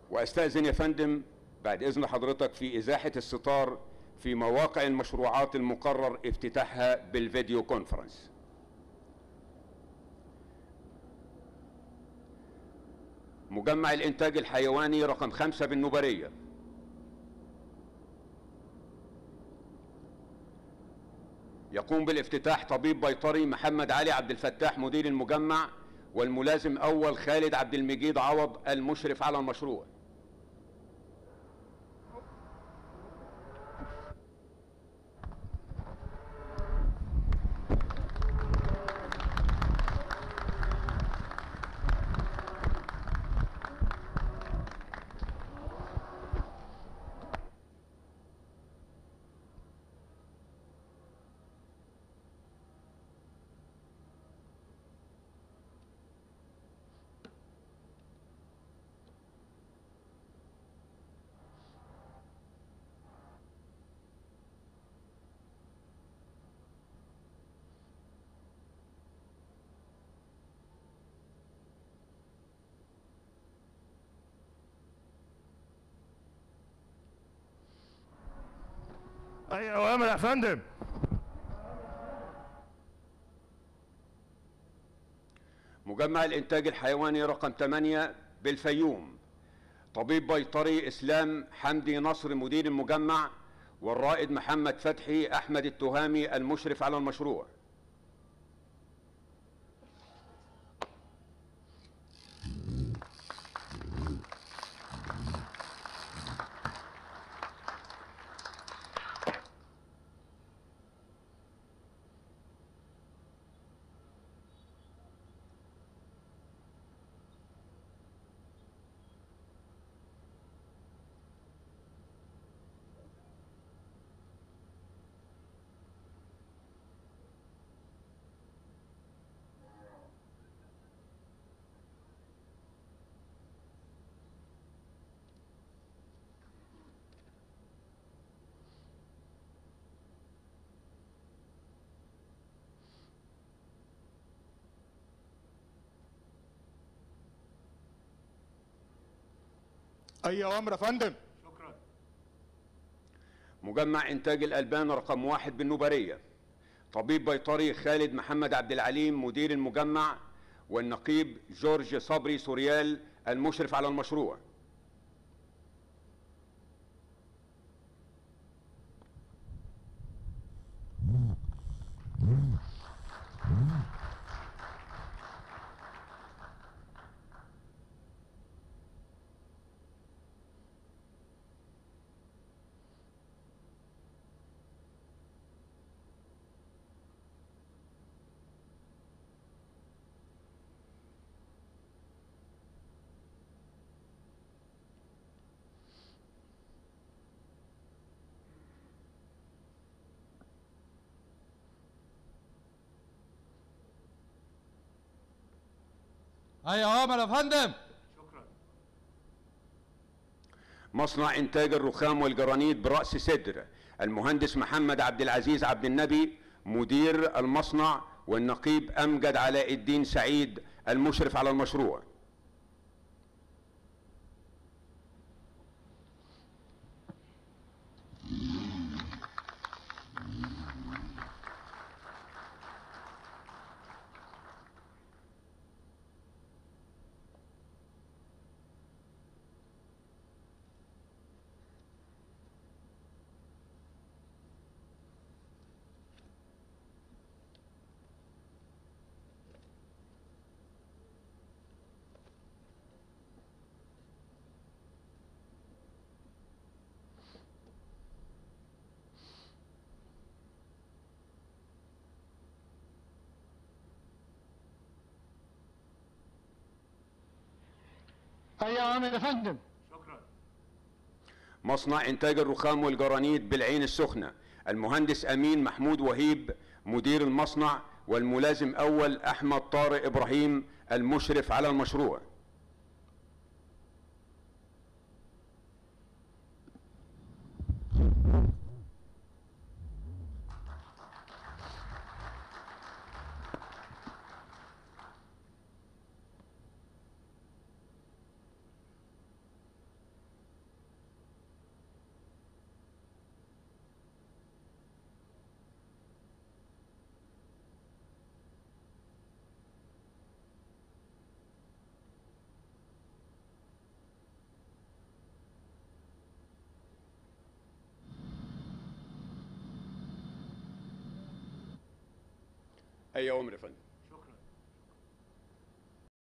واستاذن يا فندم بعد اذن حضرتك في ازاحه الستار في مواقع المشروعات المقرر افتتاحها بالفيديو كونفرنس مجمع الانتاج الحيواني رقم خمسة بالنوبرية يقوم بالافتتاح طبيب بيطري محمد علي عبد الفتاح مدير المجمع والملازم اول خالد عبد المجيد عوض المشرف على المشروع اي اوامر يا فندم مجمع الانتاج الحيواني رقم 8 بالفيوم طبيب بيطري اسلام حمدي نصر مدير المجمع والرائد محمد فتحي احمد التهامي المشرف على المشروع اي اوامر يا فندم مجمع انتاج الالبان رقم واحد بالنوبريه طبيب بيطري خالد محمد عبد العليم مدير المجمع والنقيب جورج صبري سوريال المشرف على المشروع اي اوامر يا فندم مصنع انتاج الرخام والجرانيت براس سدر المهندس محمد عبد العزيز عبد النبي مدير المصنع والنقيب امجد علاء الدين سعيد المشرف على المشروع اي اوامر يا فندم مصنع انتاج الرخام والجرانيت بالعين السخنه المهندس امين محمود وهيب مدير المصنع والملازم اول احمد طارق ابراهيم المشرف على المشروع اي اوامر يا فندم